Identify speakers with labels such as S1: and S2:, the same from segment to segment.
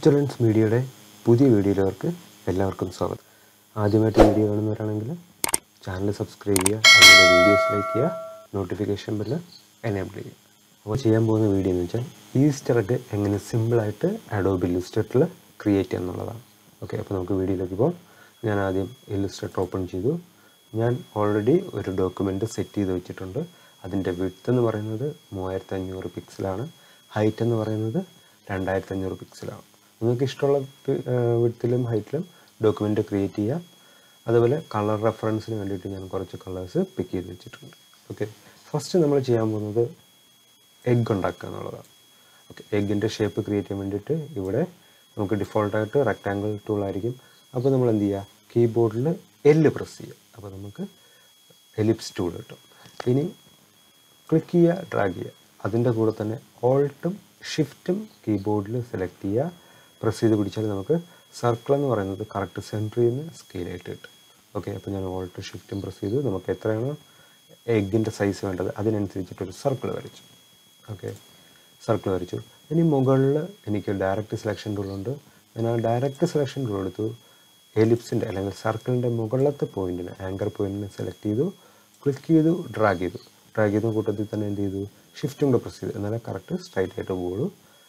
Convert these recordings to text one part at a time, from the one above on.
S1: children's മീഡിയയുടെ പുതിയ വീഡിയോയിലേക്ക് എല്ലാവർക്കും സ്വാഗതം ആദ്യമായിട്ട് വീഡിയോ കാണുന്നവരാണെങ്കിൽ ചാനൽ സബ്സ്ക്രൈബ് ചെയ്യുക അതുപോലെ വീഡിയോസ് ലൈക്ക് ചെയ്യുക നോട്ടിഫിക്കേഷൻ ബെല്ല് എനേബിൾ ചെയ്യുക അപ്പോൾ ചെയ്യാൻ പോകുന്ന വീഡിയോ എന്ന് വെച്ചാൽ ഈസ്റ്റർ എഗ് എങ്ങനെ സിമ്പിളായിട്ട് അഡോബ് ഇല്ലുസ്ട്രേറ്ററിൽ ക്രിയേറ്റ് ചെയ്യുക എന്നുള്ളതാണ് ഓക്കെ അപ്പോൾ നമുക്ക് വീഡിയോയിലേക്ക് പോകാം ഞാൻ ആദ്യം ഇല്ലുസ്ട്രേറ്റർ ഓപ്പൺ ചെയ്തു ഞാൻ ഓൾറെഡി ഒരു ഡോക്യുമെൻ്റ് സെറ്റ് ചെയ്ത് വെച്ചിട്ടുണ്ട് അതിൻ്റെ വിഡ്ത്ത് എന്ന് പറയുന്നത് മൂവായിരത്തി അഞ്ഞൂറ് പിക്സലാണ് ഹൈറ്റ് എന്ന് പറയുന്നത് രണ്ടായിരത്തി അഞ്ഞൂറ് പിക്സലാണ് നിങ്ങൾക്ക് ഇഷ്ടമുള്ള വിഡ്ത്തിലും ഹൈറ്റിലും ഡോക്യുമെൻ്റ് ക്രിയേറ്റ് ചെയ്യാം അതുപോലെ കളർ റെഫറൻസിന് വേണ്ടിയിട്ട് ഞാൻ കുറച്ച് കളേഴ്സ് പിക്ക് ചെയ്ത് വെച്ചിട്ടുണ്ട് ഓക്കെ ഫസ്റ്റ് നമ്മൾ ചെയ്യാൻ പോകുന്നത് എഗ്ഗ് ഉണ്ടാക്കുക എന്നുള്ളതാണ് ഓക്കെ എഗ്ഗിൻ്റെ ഷേപ്പ് ക്രിയേറ്റ് ചെയ്യാൻ വേണ്ടിയിട്ട് ഇവിടെ നമുക്ക് ഡിഫോൾട്ടായിട്ട് റെക്റ്റാങ്കിൾ ടൂൾ ആയിരിക്കും അപ്പോൾ നമ്മൾ എന്ത് ചെയ്യുക കീബോർഡിൽ എല്ല് പ്രസ് ചെയ്യുക അപ്പോൾ നമുക്ക് എലിപ്സ് ടൂൾ കിട്ടും ഇനി ക്ലിക്ക് ചെയ്യുക ഡ്രാഗ് ചെയ്യുക അതിൻ്റെ കൂടെ തന്നെ ഓൾട്ടും ഷിഫ്റ്റും കീബോർഡിൽ സെലക്ട് ചെയ്യുക പ്രസ് ചെയ്ത് പിടിച്ചാൽ നമുക്ക് സർക്കിൾ എന്ന് പറയുന്നത് കറക്റ്റ് സെൻറ്ററിൽ നിന്ന് സ്കെയിലായിട്ട് കിട്ടും ഓക്കെ അപ്പോൾ ഞാൻ ഓൾട്ട് ഷിഫ്റ്റും പ്രസ് ചെയ്തു നമുക്ക് എത്രയാണോ എഗ്ഗിൻ്റെ സൈസ് വേണ്ടത് അതിനനുസരിച്ചിട്ടൊരു സർക്കിൾ വരച്ചു ഓക്കെ സർക്കിൾ വരച്ചു ഇനി മുകളിൽ എനിക്ക് ഡയറക്റ്റ് സെലക്ഷൻ ടൂളുണ്ട് ഞാൻ ആ ഡയറക്റ്റ് സെലക്ഷൻ ടൂൾ എടുത്തു എലിപ്സിൻ്റെ അല്ലെങ്കിൽ സർക്കിളിൻ്റെ മുകളിലത്തെ പോയിന്റിന് ആങ്കർ പോയിന്റിനെ സെലക്ട് ചെയ്തു ക്ലിക്ക് ചെയ്തു ഡ്രാഗ് ചെയ്തു ഡ്രാഗ് ചെയ്ത കൂട്ടത്തിൽ തന്നെ എന്ത് ചെയ്തു ഷിഫ്റ്റും കൂടെ പ്രസ് ചെയ്തു എന്നാലേ കറക്റ്റ് സ്ട്രൈറ്റ് ആയിട്ട് പോകുള്ളൂ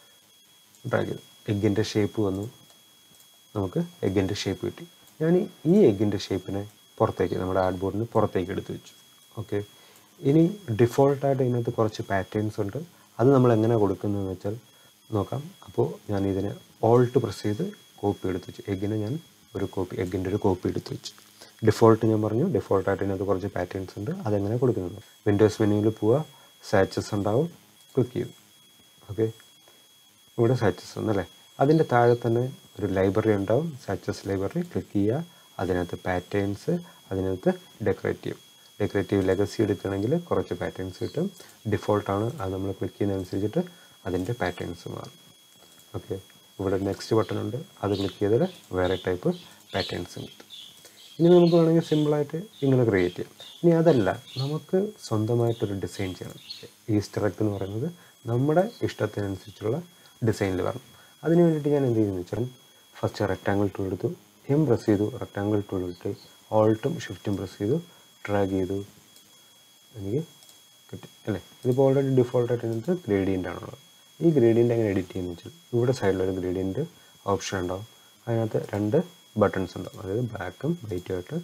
S1: ഡ്രാഗ് ചെയ്തു എഗ്ഗിൻ്റെ ഷേപ്പ് വന്നു നമുക്ക് എഗ്ഗിൻ്റെ ഷേപ്പ് കിട്ടി ഞാൻ ഈ എഗ്ഗിൻ്റെ ഷേപ്പിനെ പുറത്തേക്ക് നമ്മുടെ ആഡ് ബോർഡിന് പുറത്തേക്ക് എടുത്ത് വെച്ചു ഓക്കെ ഇനി ഡിഫോൾട്ടായിട്ട് ഇതിനകത്ത് കുറച്ച് പാറ്റേൺസ് ഉണ്ട് അത് നമ്മൾ എങ്ങനെ കൊടുക്കുന്നതെന്ന് വെച്ചാൽ നോക്കാം അപ്പോൾ ഞാൻ ഇതിനെ ഓൾട്ട് പ്രസ് ചെയ്ത് കോപ്പി എടുത്ത് വെച്ചു എഗ്ഗിനെ ഞാൻ ഒരു കോപ്പി എഗ്ഗിൻ്റെ ഒരു കോപ്പി എടുത്ത് വെച്ചു ഡിഫോൾട്ട് ഞാൻ പറഞ്ഞു ഡിഫോൾട്ടായിട്ട് ഇതിനകത്ത് കുറച്ച് പാറ്റേൺസ് ഉണ്ട് അതെങ്ങനെ കൊടുക്കുന്നത് വിൻഡോസ് മെനുവിൽ പോവുക സാച്ചസ് ഉണ്ടാവും ക്ലിക്ക് ചെയ്യും ഓക്കെ ഇവിടെ സാച്ചസ് ഉണ്ടല്ലേ അതിൻ്റെ താഴെ തന്നെ ഒരു ലൈബ്രറി ഉണ്ടാവും സാച്ചസ് ലൈബ്രറി ക്ലിക്ക് ചെയ്യുക അതിനകത്ത് പാറ്റേൺസ് അതിനകത്ത് ഡെക്കറേറ്റീവ് ഡെക്കറേറ്റീവ് ലെഗസി എടുക്കുകയാണെങ്കിൽ കുറച്ച് പാറ്റേൺസ് കിട്ടും ഡിഫോൾട്ടാണ് അത് നമ്മൾ ക്ലിക്ക് ചെയ്യുന്നതനുസരിച്ചിട്ട് അതിൻ്റെ പാറ്റേൺസ് മാറും ഓക്കെ ഇവിടെ നെക്സ്റ്റ് ബട്ടൺ ഉണ്ട് അത് ക്ലിക്ക് ചെയ്താൽ വേറെ ടൈപ്പ് പാറ്റേൺസ് കിട്ടും ഇനി നമുക്ക് വേണമെങ്കിൽ സിമ്പിളായിട്ട് ഇങ്ങനെ ക്രിയേറ്റ് ചെയ്യാം ഇനി അതല്ല നമുക്ക് സ്വന്തമായിട്ടൊരു ഡിസൈൻ ചെയ്യണം ഈസ്റ്റർ എഗ് എന്ന് പറയുന്നത് നമ്മുടെ ഇഷ്ടത്തിനനുസരിച്ചുള്ള ഡിസൈനിൽ വരണം അതിന് വേണ്ടിയിട്ട് ഞാൻ എന്ത് ചെയ്യുന്നു വെച്ചാൽ ഫസ്റ്റ് റെക്റ്റാങ്കിൾ ടൂൾ എടുത്തു എം പ്രസ് ചെയ്തു റെക്റ്റാങ്കിൾ ടൂൾ ഇട്ട് ഓൾട്ടും ഷിഫ്റ്റും പ്രസ് ചെയ്തു ഡ്രാഗ് ചെയ്തു എനിക്ക് കിട്ടി അല്ലേ ഇതിപ്പോൾ ഓൾറെഡി ഡിഫോൾട്ടായിട്ട് ഇതിനകത്ത് ഗ്രേഡിയൻ്റ് ആണുള്ളത് ഈ ഗ്രേഡിയൻ്റ് എങ്ങനെ എഡിറ്റ് ചെയ്യുന്നത് വെച്ചാൽ ഇവിടെ സൈഡിലൊരു ഗ്രേഡിയൻ്റ് ഓപ്ഷൻ ഉണ്ടാവും അതിനകത്ത് രണ്ട് ബട്ടൺസ് ഉണ്ടാവും അതായത് ബ്ലാക്കും വൈറ്റും ആയിട്ട്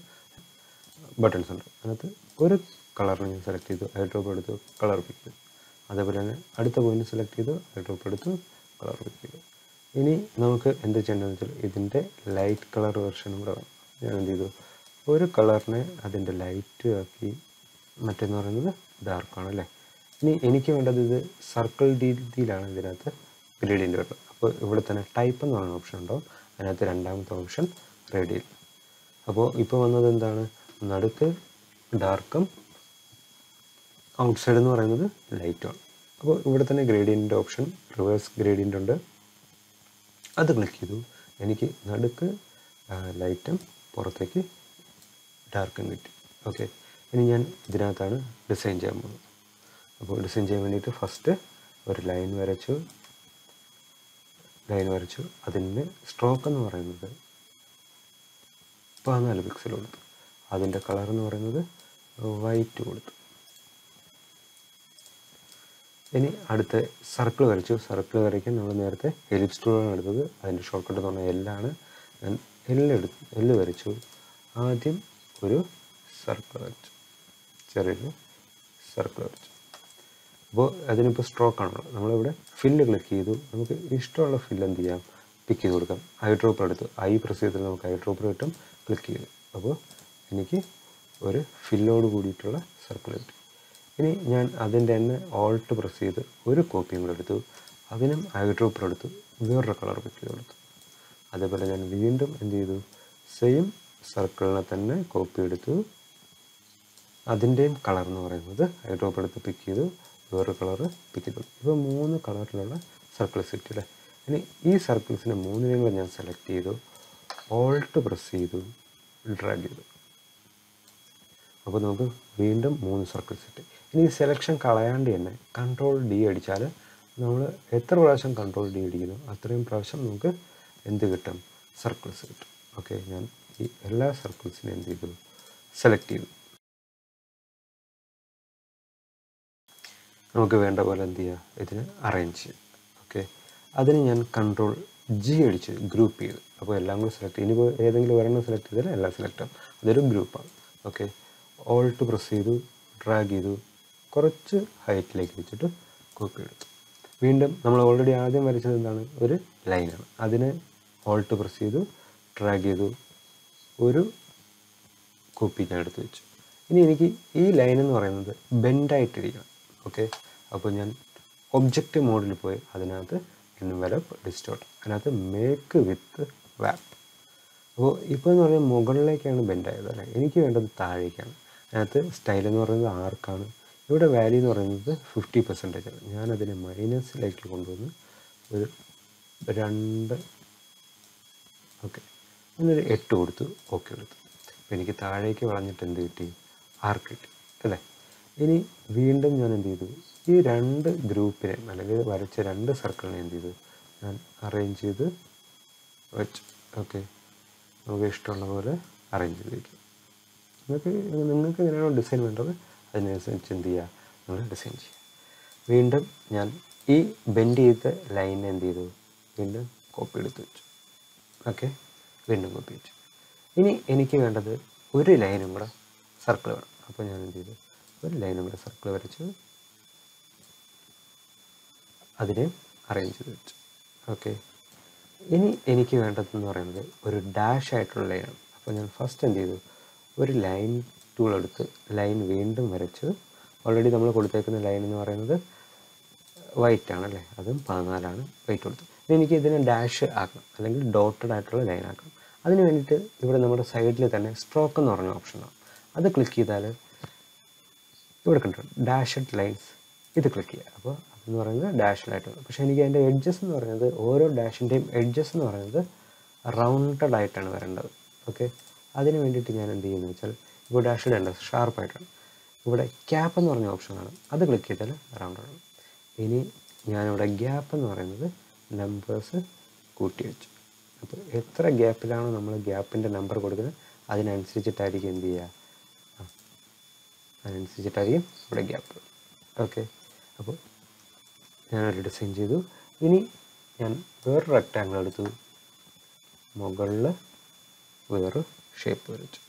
S1: ബട്ടൺസ് ഉണ്ട് അതിനകത്ത് ഒരു കളറിന് ഞാൻ സെലക്ട് ചെയ്തു ഐ ഡ്രോപ്പ് എടുത്തു കളർ പിക്ക് ചെയ്തു അതേപോലെ തന്നെ അടുത്ത പോയിന്റ് സെലക്ട് ചെയ്തു ഐ ഡ്രോപ്പ് എടുത്തു കളർ പിക്ക് ചെയ്തു ഇനി നമുക്ക് എന്ത് ചെയ്യേണ്ടതെന്ന് വെച്ചാൽ ഇതിൻ്റെ ലൈറ്റ് കളർ വെർഷൻ കൂടെ വേണം ഞാൻ എന്ത് ചെയ്തു ഒരു കളറിനെ അതിൻ്റെ ലൈറ്റ് ആക്കി മറ്റേന്ന് പറയുന്നത് ഡാർക്കാണ് അല്ലേ ഇനി എനിക്ക് വേണ്ടത് ഇത് സർക്കിൾ രീതിയിലാണ് ഇതിനകത്ത് ഗ്രേഡിയൻ്റ് വരുന്നത് അപ്പോൾ ഇവിടെ തന്നെ ടൈപ്പ് എന്ന് പറയുന്ന ഓപ്ഷൻ ഉണ്ടാവും അതിനകത്ത് രണ്ടാമത്തെ ഓപ്ഷൻ റേഡിയൽ അപ്പോൾ ഇപ്പോൾ വന്നത് എന്താണ് നടുക്ക് ഡാർക്കും ഔട്ട്സൈഡ് എന്ന് പറയുന്നത് ലൈറ്റുമാണ് അപ്പോൾ ഇവിടെ തന്നെ ഗ്രേഡിയൻ്റ് ഓപ്ഷൻ റിവേഴ്സ് ഗ്രേഡിയൻ്റ് ഉണ്ട് അത് ക്ലിക്ക് ചെയ്തു എനിക്ക് നടുക്ക് ലൈറ്റും പുറത്തേക്ക് ഡാർക്കും കിട്ടി ഓക്കെ ഇനി ഞാൻ ഇതിനകത്താണ് ഡിസൈൻ ചെയ്യാൻ പോകുന്നത് അപ്പോൾ ഡിസൈൻ ചെയ്യാൻ വേണ്ടിയിട്ട് ഫസ്റ്റ് ഒരു ലൈൻ വരച്ചു ലൈൻ വരച്ചു അതിൻ്റെ സ്ട്രോക്ക് എന്ന് പറയുന്നത് പതിനാല് പിക്സൽ കൊടുത്തു അതിൻ്റെ കളർ എന്ന് പറയുന്നത് വൈറ്റ് കൊടുത്തു ഇനി അടുത്ത സർക്കിൾ വരച്ചു സർക്കിൾ വരയ്ക്കാൻ നമ്മൾ നേരത്തെ എലിപ്സ് ടൂളാണ് എടുത്തത് അതിൻ്റെ ഷോർട്ട് കട്ട് എന്ന് പറഞ്ഞാൽ എല്ലാണ് ഞാൻ എല്ല് എടുത്തു എല്ല് വരച്ചു ആദ്യം ഒരു സർക്കിൾ വരച്ചു ചെറിയൊരു സർക്കിൾ വരച്ചു അപ്പോൾ അതിനിപ്പോൾ സ്ട്രോക്ക് ആണല്ലോ നമ്മളിവിടെ ഫില്ല് ക്ലിക്ക് ചെയ്തു നമുക്ക് ഇഷ്ടമുള്ള ഫില്ല് എന്ത് ചെയ്യാം പിക്ക് ചെയ്ത് കൊടുക്കാം ഐ ഡ്രോപ്പർ എടുത്തു ഐ പ്രസ് ചെയ്തിട്ട് നമുക്ക് ഐ ഡ്രോപ്പർ കിട്ടും ക്ലിക്ക് ചെയ്തു അപ്പോൾ എനിക്ക് ഒരു ഫില്ലോട് കൂടിയിട്ടുള്ള സർക്കിൾ കിട്ടി ഇനി ഞാൻ അതിൻ്റെ തന്നെ ഓൾട്ട് പ്രസ് ചെയ്ത് ഒരു കോപ്പിയും കൂടെ എടുത്തു അതിനും ഐ ഡ്രോപ്പർ എടുത്തു വേറൊരു കളർ പിക്ക് ചെയ്ത് കൊടുത്തു അതേപോലെ ഞാൻ വീണ്ടും എന്ത് ചെയ്തു സെയിം സർക്കിളിനെ തന്നെ കോപ്പി എടുത്തു അതിൻ്റെയും കളർ എന്ന് പറയുന്നത് ഐ ഡ്രോപ്പ് എടുത്ത് പിക്ക് ചെയ്തു വേറൊരു കളർ പിക്ക് ചെയ്തു ഇപ്പോൾ മൂന്ന് കളറിലുള്ള സർക്കിൾ സെറ്റ് അല്ലേ ഇനി ഈ സർക്കിൾസിനെ മൂന്നിനെയും കൂടെ ഞാൻ സെലക്ട് ചെയ്തു ഓൾട്ട് പ്രസ് ചെയ്തു ഡ്രാഗ് ചെയ്തു അപ്പോൾ നമുക്ക് വീണ്ടും മൂന്ന് സർക്കിൾ സെറ്റ് ഇനി ഈ സെലക്ഷൻ കളയാണ്ട് തന്നെ കൺട്രോൾ ഡി അടിച്ചാൽ നമ്മൾ എത്ര പ്രാവശ്യം കൺട്രോൾ ഡി അടിക്കുന്നു അത്രയും പ്രാവശ്യം നമുക്ക് എന്ത് കിട്ടും സർക്കിൾസ് കിട്ടും ഓക്കെ ഞാൻ ഈ എല്ലാ സർക്കിൾസിനും എന്ത് ചെയ്തു സെലക്ട് ചെയ്തു നമുക്ക് വേണ്ട പോലെ എന്ത് ചെയ്യുക ഇതിന് അറേഞ്ച് ചെയ്യാം ഓക്കെ അതിന് ഞാൻ കൺട്രോൾ ജി അടിച്ച് ഗ്രൂപ്പ് ചെയ്തു അപ്പോൾ എല്ലാം കൂടി സെലക്ട് ഇനിയിപ്പോൾ ഏതെങ്കിലും ഒരെണ്ണം സെലക്ട് ചെയ്താൽ എല്ലാം സെലക്ട് ആവും അതൊരു ഗ്രൂപ്പാണ് ഓക്കെ ഓൾട്ട് പ്രസ് ചെയ്തു ഡ്രാഗ് ചെയ്തു കുറച്ച് ഹൈറ്റിലേക്ക് വെച്ചിട്ട് കോപ്പി എടുത്തു വീണ്ടും നമ്മൾ ഓൾറെഡി ആദ്യം വരച്ചത് എന്താണ് ഒരു ലൈനാണ് അതിനെ ഓൾട്ട് പ്രസ് ചെയ്തു ഡ്രാഗ് ചെയ്തു ഒരു കോപ്പി ഞാൻ എടുത്ത് വെച്ചു ഇനി എനിക്ക് ഈ ലൈൻ എന്ന് പറയുന്നത് ബെൻഡായിട്ടിരിക്കണം ഓക്കെ അപ്പോൾ ഞാൻ ഒബ്ജക്റ്റ് മോഡിൽ പോയി അതിനകത്ത് എൻവലപ്പ് ഡിസ്റ്റോട്ട് അതിനകത്ത് മേക്ക് വിത്ത് വാപ്പ് അപ്പോൾ ഇപ്പോൾ എന്ന് പറഞ്ഞാൽ മുകളിലേക്കാണ് ബെൻഡായത് അല്ലേ എനിക്ക് വേണ്ടത് താഴേക്കാണ് അതിനകത്ത് സ്റ്റൈൽ എന്ന് പറയുന്നത് ആർക്കാണ് ഇവിടെ വാല്യൂ എന്ന് പറയുന്നത് ഫിഫ്റ്റി പെർസെൻറ്റേജ് ആണ് ഞാനതിനെ മൈനസിലേക്ക് കൊണ്ടുവന്ന് ഒരു രണ്ട് ഓക്കെ ഞാനൊരു എട്ട് കൊടുത്തു ഓക്കെ കൊടുത്തു അപ്പോൾ എനിക്ക് താഴേക്ക് വളഞ്ഞിട്ട് എന്ത് കിട്ടി ആർക്ക് കിട്ടി അല്ലേ ഇനി വീണ്ടും ഞാൻ എന്ത് ചെയ്തു ഈ രണ്ട് ഗ്രൂപ്പിനെ അല്ലെങ്കിൽ വരച്ച രണ്ട് സർക്കിളിനെ എന്ത് ചെയ്തു ഞാൻ അറേഞ്ച് ചെയ്ത് വെച്ചു ഓക്കെ നമുക്ക് ഇഷ്ടമുള്ള പോലെ അറേഞ്ച് ചെയ്ത് വയ്ക്കും നിങ്ങൾക്ക് നിങ്ങൾക്ക് എങ്ങനെയാണോ ഡിസൈൻ വേണ്ടത് അതിനനുസരിച്ച് എന്ത് ചെയ്യുക നിങ്ങൾ ഡിസൈൻ ചെയ്യുക വീണ്ടും ഞാൻ ഈ ബെൻഡ് ചെയ്ത ലൈൻ എന്ത് ചെയ്തു വീണ്ടും കോപ്പി എടുത്ത് വെച്ചു ഓക്കെ വീണ്ടും കോപ്പി വെച്ചു ഇനി എനിക്ക് വേണ്ടത് ഒരു ലൈനും കൂടെ സർക്കിൾ വേണം അപ്പോൾ ഞാൻ എന്ത് ചെയ്തു ഒരു ലൈനും കൂടെ സർക്കിൾ വരച്ചു അതിനെ അറേഞ്ച് ചെയ്ത് വെച്ചു ഓക്കെ ഇനി എനിക്ക് വേണ്ടതെന്ന് പറയുന്നത് ഒരു ഡാഷ് ആയിട്ടുള്ള ലൈനാണ് അപ്പോൾ ഞാൻ ഫസ്റ്റ് എന്ത് ചെയ്തു ഒരു ലൈൻ ടൂൾ എടുത്ത് ലൈൻ വീണ്ടും വരച്ചു ഓൾറെഡി നമ്മൾ കൊടുത്തേക്കുന്ന ലൈൻ എന്ന് പറയുന്നത് വൈറ്റ് ആണല്ലേ അതും പതിനാലാണ് വൈറ്റ് കൊടുത്തു ഇനി എനിക്ക് ഇതിനെ ഡാഷ് ആക്കണം അല്ലെങ്കിൽ ഡോട്ടഡ് ആയിട്ടുള്ള ലൈൻ ആക്കണം അതിന് വേണ്ടിയിട്ട് ഇവിടെ നമ്മുടെ സൈഡിൽ തന്നെ സ്ട്രോക്ക് എന്ന് പറഞ്ഞ ഓപ്ഷനാണ് അത് ക്ലിക്ക് ചെയ്താൽ ഇവിടെ കണ്ടോ ഡാഷഡ് ലൈൻസ് ഇത് ക്ലിക്ക് ചെയ്യുക അപ്പോൾ അതെന്ന് പറയുന്നത് ഡാഷിലായിട്ട് പക്ഷേ എനിക്ക് അതിൻ്റെ എഡ്ജസ് എന്ന് പറയുന്നത് ഓരോ ഡാഷിൻ്റെയും എഡ്ജസ് എന്ന് പറയുന്നത് റൗണ്ടഡ് ആയിട്ടാണ് വരേണ്ടത് ഓക്കെ അതിന് വേണ്ടിയിട്ട് ഞാൻ എന്ത് ചെയ്യുന്നത് വെച്ചാൽ ഇപ്പോൾ ഡാഷഡ് ഉണ്ട് ഷാർപ്പായിട്ടാണ് ഇവിടെ ക്യാപ്പ് എന്ന് പറഞ്ഞ ഓപ്ഷനാണ് അത് ക്ലിക്ക് ചെയ്താൽ റൗണ്ട് ആണ് ഇനി ഞാനിവിടെ ഗ്യാപ്പ് എന്ന് പറയുന്നത് നമ്പേഴ്സ് കൂട്ടി വെച്ചു അപ്പോൾ എത്ര ഗ്യാപ്പിലാണോ നമ്മൾ ഗ്യാപ്പിൻ്റെ നമ്പർ കൊടുക്കുന്നത് അതിനനുസരിച്ചിട്ടായിരിക്കും എന്ത് ചെയ്യുക ആ, അതിനനുസരിച്ചിട്ടായിരിക്കും ഇവിടെ ഗ്യാപ്പ് ഓക്കെ അപ്പോൾ ഞാനൊരു ഡിസൈൻ ചെയ്തു ഇനി ഞാൻ വേറൊരു റെക്റ്റാങ്കിൾ എടുത്തു മുകളിൽ വേറൊരു ഷേപ്പ് വരച്ചു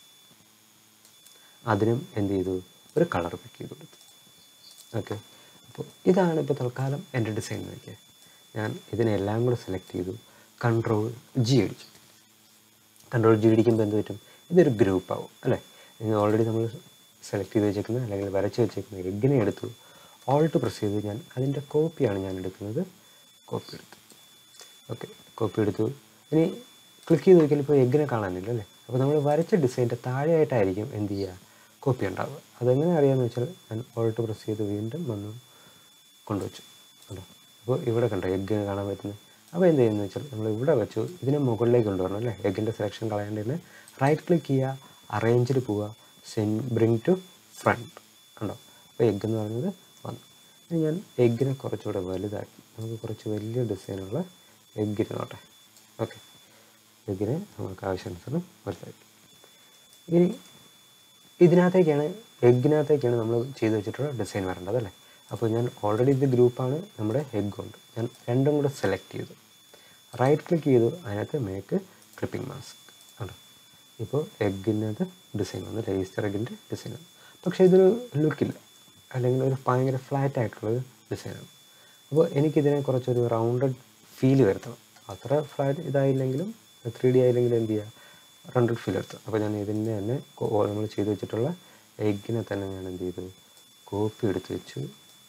S1: അതിനും എന്ത് ചെയ്തു ഒരു കളർ പിക്ക് ചെയ്ത് കൊടുത്തു ഓക്കെ അപ്പോൾ ഇതാണ് ഇപ്പോൾ തൽക്കാലം എൻ്റെ ഡിസൈൻ നോക്കിയത് ഞാൻ ഇതിനെല്ലാം കൂടെ സെലക്ട് ചെയ്തു കൺട്രോൾ ജി അടിച്ചു കൺട്രോൾ ജി അടിക്കുമ്പോൾ എന്ത് പറ്റും ഇതൊരു ഗ്രൂപ്പ് ആവും അല്ലേ ഓൾറെഡി നമ്മൾ സെലക്ട് ചെയ്ത് വെച്ചേക്കുന്ന അല്ലെങ്കിൽ വരച്ച് വെച്ചേക്കുന്ന എഗ്ഗിനെ എടുത്തു ഓൾട്ട് പ്രസ് ചെയ്ത് ഞാൻ അതിൻ്റെ കോപ്പിയാണ് ഞാൻ എടുക്കുന്നത് കോപ്പി എടുത്തു ഓക്കെ കോപ്പി എടുത്തു ഇനി ക്ലിക്ക് ചെയ്ത് നോക്കിയാൽ ഇപ്പോൾ എഗ്ഗിനെ കാണാനില്ല അല്ലേ അപ്പോൾ നമ്മൾ വരച്ച ഡിസൈൻ്റെ താഴെയായിട്ടായിരിക്കും എന്ത് ചെയ്യുക കോപ്പി ഉണ്ടാവുക അതെങ്ങനെ അറിയാമെന്ന് വെച്ചാൽ ഞാൻ ഓൾട്ട് പ്രസ് ചെയ്ത് വീണ്ടും വന്നു കൊണ്ടുവച്ചു കണ്ടോ അപ്പോൾ ഇവിടെ കണ്ടോ എഗ്ഗ് കാണാൻ പറ്റുന്നത് അപ്പോൾ എന്ത് ചെയ്യുന്നത് വെച്ചാൽ നമ്മൾ ഇവിടെ വെച്ചു ഇതിനെ മുകളിലേക്ക് കൊണ്ടുവരണം അല്ലേ എഗ്ഗിൻ്റെ സെലക്ഷൻ കളയേണ്ടതിന് റൈറ്റ് ക്ലിക്ക് ചെയ്യുക അറേഞ്ചിൽ പോവുക സെൻ ബ്രിങ് ടു ഫ്രണ്ട് കണ്ടോ അപ്പോൾ എഗ്ഗ് എന്ന് പറയുന്നത് വന്നു ഇനി ഞാൻ എഗ്ഗിനെ കുറച്ചുകൂടെ വലുതാക്കി നമുക്ക് കുറച്ച് വലിയ ഡിസൈനുള്ള എഗ്ഗിന് നോട്ടെ ഓക്കെ എഗ്ഗിനെ നമുക്ക് ആവശ്യാനുസരണം വലുതാക്കി ഇനി ഇതിനകത്തേക്കാണ് എഗ്ഗിനകത്തേക്കാണ് നമ്മൾ ചെയ്ത് വെച്ചിട്ടുള്ള ഡിസൈൻ വരേണ്ടത് അല്ലേ അപ്പോൾ ഞാൻ ഓൾറെഡി ഇത് ഗ്രൂപ്പാണ് നമ്മുടെ എഗ് ഉണ്ട് ഞാൻ രണ്ടും കൂടെ സെലക്ട് ചെയ്തു റൈറ്റ് ക്ലിക്ക് ചെയ്തു അതിനകത്ത് മേക്ക് ക്ലിപ്പിംഗ് മാസ്ക് ആണ് ഇപ്പോൾ എഗ്ഗിനകത്ത് ഡിസൈൻ വന്നു രജിസ്റ്റർ എഗ്ഗിൻ്റെ ഡിസൈൻ ആണ് പക്ഷേ ഇതൊരു ലുക്കില്ല അല്ലെങ്കിൽ ഒരു ഭയങ്കര ഫ്ലാറ്റ് ആയിട്ടുള്ളൊരു ഡിസൈനാണ് അപ്പോൾ എനിക്കിതിനെ കുറച്ചൊരു റൗണ്ടഡ് ഫീൽ വരുത്തണം അത്ര ഫ്ലാറ്റ് ഇതായില്ലെങ്കിലും ത്രീ ഡി ആയില്ലെങ്കിലും എന്ത് ചെയ്യുക റൗണ്ടഡ് ഫീൽ വരുത്തണം അപ്പോൾ ഞാൻ ഇതിൻ്റെ തന്നെ നമ്മൾ ചെയ്ത് വെച്ചിട്ടുള്ള എഗ്ഗിനെ തന്നെ ഞാൻ എന്ത് ചെയ്തു കോപ്പി എടുത്ത് വെച്ചു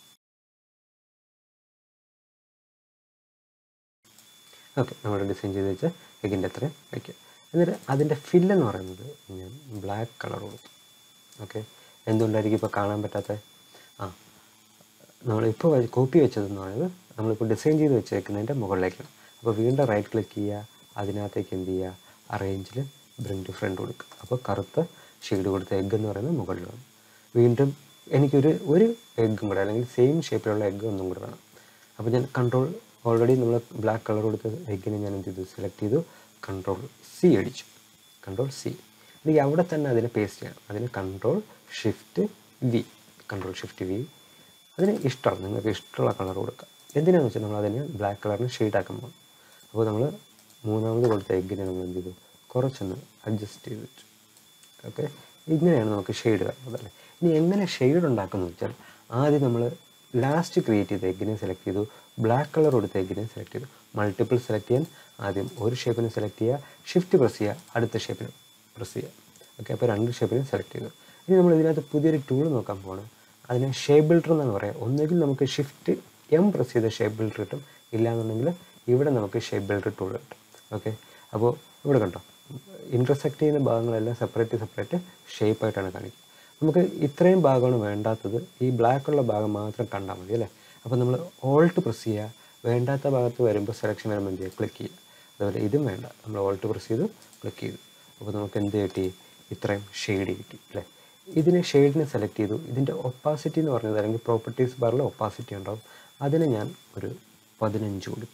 S1: ഓക്കെ നമ്മൾ ഡിസൈൻ ചെയ്ത് വെച്ച എഗിൻ്റെ അത്രയും വയ്ക്കുക എന്നിട്ട് അതിൻ്റെ ഫില്ലെന്ന് പറയുന്നത് ഞാൻ ബ്ലാക്ക് കളർ കൊടുത്തു ഓക്കെ എന്തുകൊണ്ടായിരിക്കും ഇപ്പോൾ കാണാൻ പറ്റാത്ത ആ നമ്മളിപ്പോൾ കോപ്പി വെച്ചതെന്ന് പറയുന്നത് നമ്മളിപ്പോൾ ഡിസൈൻ ചെയ്ത് വെച്ചേക്കുന്നതിൻ്റെ മുകളിലേക്കാണ് അപ്പോൾ വീണ്ടും റൈറ്റ് ക്ലിക്ക് ചെയ്യുക അതിനകത്തേക്ക് എന്ത് ചെയ്യുക അറേഞ്ചിൽ ബ്രിങ് ടു ഫ്രണ്ട് കൊടുക്കുക അപ്പോൾ കറുത്ത ഷെയ്ഡ് കൊടുത്ത എഗ്ഗ് എന്ന് പറയുന്നത് മുകളിലാണ് വീണ്ടും എനിക്കൊരു ഒരു എഗ്ഗും കൂടെ അല്ലെങ്കിൽ സെയിം ഷേപ്പിലുള്ള എഗ്ഗ് ഒന്നും കൂടെ വേണം അപ്പോൾ ഞാൻ കൺട്രോൾ ഓൾറെഡി നമ്മൾ ബ്ലാക്ക് കളർ കൊടുത്ത എഗ്ഗിനെ ഞാൻ എന്ത് ചെയ്തു സെലക്ട് ചെയ്തു കൺട്രോൾ സി അടിച്ചു കൺട്രോൾ സി എനിക്ക് അവിടെ തന്നെ അതിനെ പേസ്റ്റ് ചെയ്യണം അതിന് control shift V control shift V അതിന് ഇഷ്ടമാണ് നിങ്ങൾക്ക് ഇഷ്ടമുള്ള കളർ കൊടുക്കുക എന്തിനാണെന്ന് വെച്ചാൽ നമ്മൾ അതിനെ ബ്ലാക്ക് കളറിന് ഷെയ്ഡാക്കാൻ പോകും അപ്പോൾ നമ്മൾ മൂന്നാമത് കൊടുത്ത എഗ്ഗിനെ നമ്മൾ എന്ത് ചെയ്തു കുറച്ചൊന്ന് അഡ്ജസ്റ്റ് ചെയ്ത് വെച്ചു ഓക്കെ ഇങ്ങനെയാണ് നമുക്ക് ഷെയ്ഡ് വരുന്നത് അല്ലേ ഇനി എങ്ങനെ ഷെയ്ഡ് ഉണ്ടാക്കുന്നു വെച്ചാൽ ആദ്യം നമ്മൾ ലാസ്റ്റ് ക്രിയേറ്റ് ചെയ്ത എഗ്ഗിനെ സെലക്ട് ചെയ്തു ബ്ലാക്ക് കളർ കൊടുത്ത എഗ്ഗിനെ സെലക്ട് ചെയ്തു മൾട്ടിപ്പിൾ സെലക്ട് ചെയ്യാൻ ആദ്യം ഒരു ഷേപ്പിനെ സെലക്ട് ചെയ്യുക ഷിഫ്റ്റ് പ്രസ് ചെയ്യുക അടുത്ത ഷേപ്പിന് പ്രസ് ചെയ്യുക ഓക്കെ അപ്പോൾ രണ്ട് ഷേപ്പിനെ സെലക്ട് ചെയ്തു ഇനി നമ്മൾ ഇതിനകത്ത് പുതിയൊരു ടൂൾ നോക്കാൻ പോകണം അതിനെ ഷേപ്പ് ബിൽഡർ എന്നാണ് പറയുക ഒന്നുകിൽ നമുക്ക് ഷിഫ്റ്റ് എം പ്രസ് ചെയ്ത് ഷേപ്പ് ബിൽഡർ കിട്ടും ഇല്ലാന്നുണ്ടെങ്കിൽ ഇവിടെ നമുക്ക് ഷേപ്പ് ബിൽഡർ ടൂൾ കിട്ടും ഓക്കെ അപ്പോൾ ഇവിടെ കണ്ടോ ഇൻ്റർസെക്ട് ചെയ്യുന്ന ഭാഗങ്ങളെല്ലാം സെപ്പറേറ്റ് സെപ്പറേറ്റ് ഷേപ്പായിട്ടാണ് കാണിക്കുക നമുക്ക് ഇത്രയും ഭാഗമാണ് വേണ്ടാത്തത് ഈ ബ്ലാക്ക് ഉള്ള ഭാഗം മാത്രം കണ്ടാൽ മതി അല്ലേ അപ്പോൾ നമ്മൾ ഓൾട്ട് പ്രസ് ചെയ്യുക വേണ്ടാത്ത ഭാഗത്ത് വരുമ്പോൾ സെലക്ഷൻ വരുമ്പോൾ എന്ത് ചെയ്യുക ക്ലിക്ക് ചെയ്യുക അതുപോലെ ഇതും വേണ്ട നമ്മൾ ഓൾട്ട് പ്രസ് ചെയ്ത് ക്ലിക്ക് ചെയ്തു അപ്പോൾ നമുക്ക് എന്ത് കിട്ടി ഇത്രയും ഷെയ്ഡ് കിട്ടി അല്ലേ ഇതിനെ ഷെയ്ഡിനെ സെലക്ട് ചെയ്തു ഇതിൻ്റെ ഒപ്പാസിറ്റി എന്ന് പറഞ്ഞത് അല്ലെങ്കിൽ പ്രോപ്പർട്ടീസ് ബാറിൽ ഒപ്പാസിറ്റി ഉണ്ടാവും അതിന് ഞാൻ ഒരു പതിനഞ്ച് കൊടുത്തു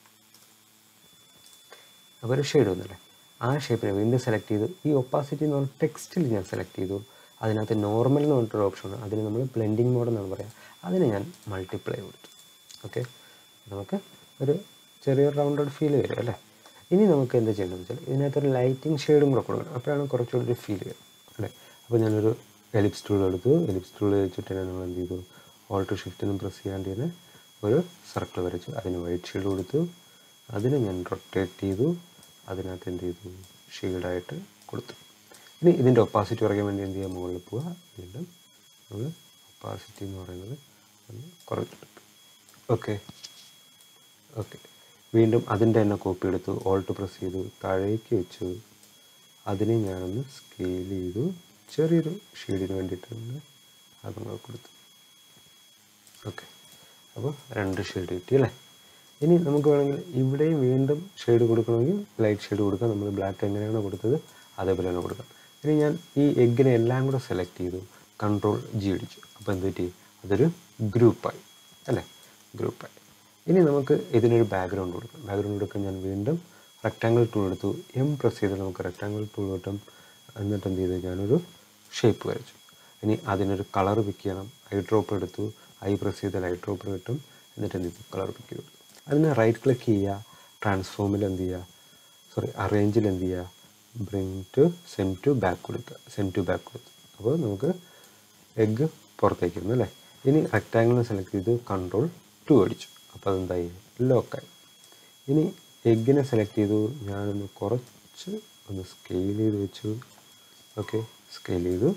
S1: അപ്പോൾ ഒരു ഷെയ്ഡ് വന്നല്ലേ ആ ഷേപ്പിനെ വീണ്ടും സെലക്ട് ചെയ്തു ഈ ഒപ്പാസിറ്റി എന്ന് പറഞ്ഞ ടെക്സ്റ്റിൽ ഞാൻ സെലക്ട് ചെയ്തു അതിനകത്ത് നോർമൽ എന്ന് പറഞ്ഞിട്ടൊരു ഓപ്ഷനാണ് അതിന് നമ്മൾ ബ്ലെൻഡിങ് മോഡ് എന്നാണ് പറയുക അതിന് ഞാൻ മൾട്ടിപ്ലൈ കൊടുത്തു ഓക്കെ നമുക്ക് ഒരു ചെറിയൊരു റൗണ്ടഡ് ഫീൽ വരും അല്ലേ ഇനി നമുക്ക് എന്താ ചെയ്യേണ്ടതെന്ന് വെച്ചാൽ ഇതിനകത്തൊരു ലൈറ്റിംഗ് ഷെയ്ഡും കൂടെ കൊടുക്കണം അപ്പോഴാണ് കുറച്ചുകൂടി ഒരു ഫീൽ വരും അല്ലേ അപ്പോൾ ഞാനൊരു എലിപ്സ് ടൂൾ എടുത്തു എലിപ്സ് ടൂൾ വെച്ചിട്ട് നമ്മൾ എന്ത് ചെയ്തു ഓൾട്ടോ ഷിഫ്റ്റ് ഒന്നും പ്രസ് ചെയ്യാണ്ട് തന്നെ ഒരു സർക്കിൾ വരച്ചു അതിന് വൈറ്റ് ഷെയ്ഡ് കൊടുത്തു അതിന് ഞാൻ റൊട്ടേറ്റ് ചെയ്തു അതിനകത്ത് എന്ത് ചെയ്തു ഷെയ്ഡായിട്ട് കൊടുത്തു ഇനി ഇതിൻ്റെ ഒപ്പാസിറ്റി കുറയ്ക്കാൻ വേണ്ടി എന്ത് ചെയ്യുക മുകളിൽ പോവുക വീണ്ടും നമ്മൾ ഒപ്പാസിറ്റി എന്ന് പറയുന്നത് ഒന്ന് കുറച്ചെടുക്കും ഓക്കെ ഓക്കെ വീണ്ടും അതിൻ്റെ തന്നെ കോപ്പി എടുത്തു ഓൾട്ട് പ്രസ് ചെയ്തു താഴേക്ക് വെച്ചു അതിനെ ഞാനൊന്ന് സ്കെയിൽ ചെയ്തു ചെറിയൊരു ഷെയ്ഡിന് വേണ്ടിയിട്ടൊന്ന് അതങ്ങൾ കൊടുത്തു ഓക്കെ അപ്പോൾ രണ്ട് ഷെയ്ഡ് കിട്ടി അല്ലേ ഇനി നമുക്ക് വേണമെങ്കിൽ ഇവിടെയും വീണ്ടും ഷെയ്ഡ് കൊടുക്കണമെങ്കിൽ ലൈറ്റ് ഷെയ്ഡ് കൊടുക്കാം നമ്മൾ ബ്ലാക്ക് എങ്ങനെയാണോ കൊടുത്തത് അതേപോലെ തന്നെ കൊടുക്കാം ഇനി ഞാൻ ഈ എഗ്ഗിനെ എല്ലാം കൂടെ സെലക്ട് ചെയ്തു കൺട്രോൾ ജി അടിച്ചു അപ്പോൾ എന്ത് പറ്റി അതൊരു ഗ്രൂപ്പായി അല്ലേ ഗ്രൂപ്പായി ഇനി നമുക്ക് ഇതിനൊരു ബാക്ക്ഗ്രൗണ്ട് കൊടുക്കാം ബാക്ക്ഗ്രൗണ്ട് കൊടുക്കാൻ ഞാൻ വീണ്ടും റെക്റ്റാങ്കിൾ ടൂൾ എടുത്തു എം പ്രസ് ചെയ്ത് നമുക്ക് റെക്റ്റാങ്കിൾ ടൂൾ കിട്ടും എന്നിട്ട് എന്ത് ചെയ്തു ഞാനൊരു ഷേപ്പ് വരച്ചു ഇനി അതിനൊരു കളർ പിക്ക് ചെയ്യണം ഐ ഡ്രോപ്പ് എടുത്തു ഐ പ്രസ് ചെയ്താൽ ഐ ഡ്രോപ്പ് കിട്ടും എന്നിട്ട് എന്ത് ചെയ്തു കളർ പിക്ക് ചെയ്തു അതിന് റൈറ്റ് ക്ലിക്ക് ചെയ്യുക ട്രാൻസ്ഫോമിൽ എന്ത് ചെയ്യുക സോറി അറേഞ്ചിൽ എന്ത് ചെയ്യുക bring to send to back കൊടുക്കുക സെൻഡ് ടു ബാക്ക് കൊടുത്തു അപ്പോൾ നമുക്ക് എഗ്ഗ് പുറത്തേക്ക് വരുന്നു അല്ലേ ഇനി റെക്റ്റാങ്കിളിനെ സെലക്ട് ചെയ്ത് കൺട്രോൾ ടു അടിച്ചു അപ്പോൾ അതെന്തായി ലോക്കായി ഇനി എഗ്ഗിനെ സെലക്ട് ചെയ്തു ഞാനൊന്ന് കുറച്ച് ഒന്ന് സ്കെയിൽ ചെയ്ത് വെച്ചു ഓക്കെ സ്കെയിൽ ചെയ്തു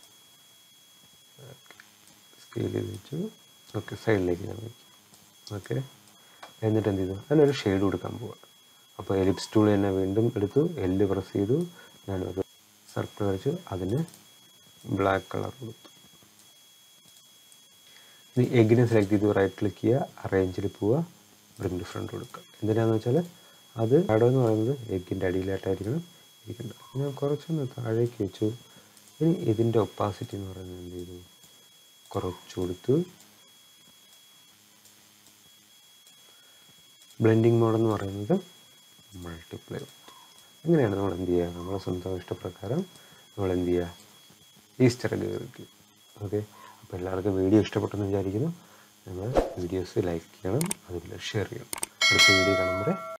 S1: സ്കെയിൽ ചെയ്ത് വെച്ചു ഓക്കെ സൈഡിലേക്ക് ഞാൻ വെച്ചു ഓക്കെ എന്നിട്ട് എന്ത് ചെയ്തു അതിനൊരു ഷെയ്ഡ് കൊടുക്കാൻ പോവാം അപ്പോൾ എലിപ്സ് ടൂൾ തന്നെ വീണ്ടും എടുത്തു എല്ല് പ്രസ് ചെയ്തു ഞാനൊരു സർക്കിൾ വരച്ചു അതിന് ബ്ലാക്ക് കളർ കൊടുത്തു ഇനി എഗ്ഗിനെ സെലക്ട് ചെയ്തു റൈറ്റ് ക്ലിക്ക് ചെയ്യുക അറേഞ്ചിൽ പോവുക ബ്രിങ് ഡിഫറെൻറ്റ് കൊടുക്കുക എന്തിനാണെന്ന് വെച്ചാൽ അത് ഷാഡോ എന്ന് പറയുന്നത് എഗ്ഗിൻ്റെ അടിയിലായിട്ടായിരിക്കണം ഇരിക്കുന്നത് ഞാൻ കുറച്ചൊന്ന് താഴേക്ക് വെച്ചു ഇനി ഇതിൻ്റെ ഒപ്പാസിറ്റി എന്ന് പറയുന്നത് എന്ത് ചെയ്തു കുറച്ച് കൊടുത്തു ബ്ലെൻഡിങ് മോഡ് എന്ന് പറയുന്നത് മൾട്ടിപ്ലൈ കൊടുത്തു അങ്ങനെയാണ് നമ്മൾ എന്ത് ചെയ്യുക നമ്മളെ സ്വന്തം ഇഷ്ടപ്രകാരം നമ്മൾ എന്ത് ചെയ്യുക ഈസ്റ്റർ എഗ് കഴിക്കും ഓക്കെ അപ്പോൾ എല്ലാവർക്കും വീഡിയോ ഇഷ്ടപ്പെട്ടെന്ന് വിചാരിക്കുന്നു നിങ്ങൾ വീഡിയോസ് ലൈക്ക് ചെയ്യണം അതുപോലെ ഷെയർ ചെയ്യണം അടുത്ത വീഡിയോ കാണുമ്പോൾ